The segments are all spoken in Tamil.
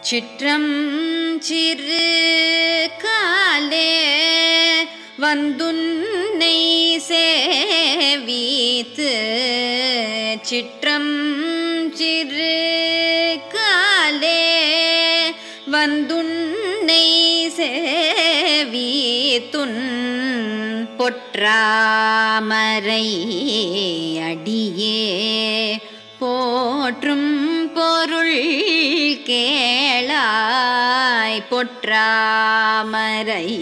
சிற்றம் சிறு காலே வந்துன்னை சேவித்து சிற்றம் சிறு காலே வந்துன்னை சேவித்துன் பொற்றாமரை அடியே போற்றும் பொருள் கேளாய் பொற்றாமரை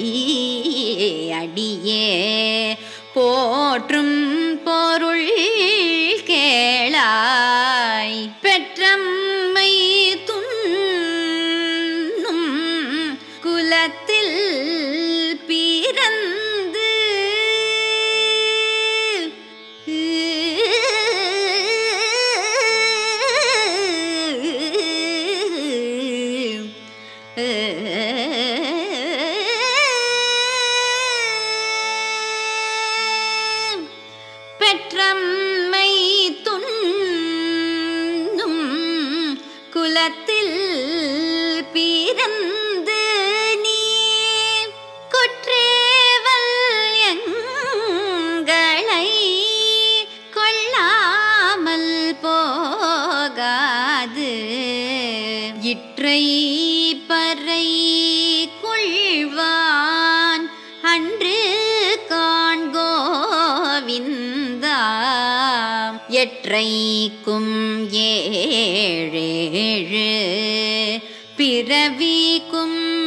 அடியே போற்றும் பொருள் கேளாய் பெற்றம்மை துண்ணும் குலத்தில் பிறந்து பெற்றம்மை துண்ணும் குலத்தில் பிறந்து நீ குற்றேவல் எங்களை கொள்ளாமல் போகாது இற்றை பறை கொள்வான் அன்று காண்கோவிந்தா எற்றைக்கும் ஏழேழு பிறவிக்கும்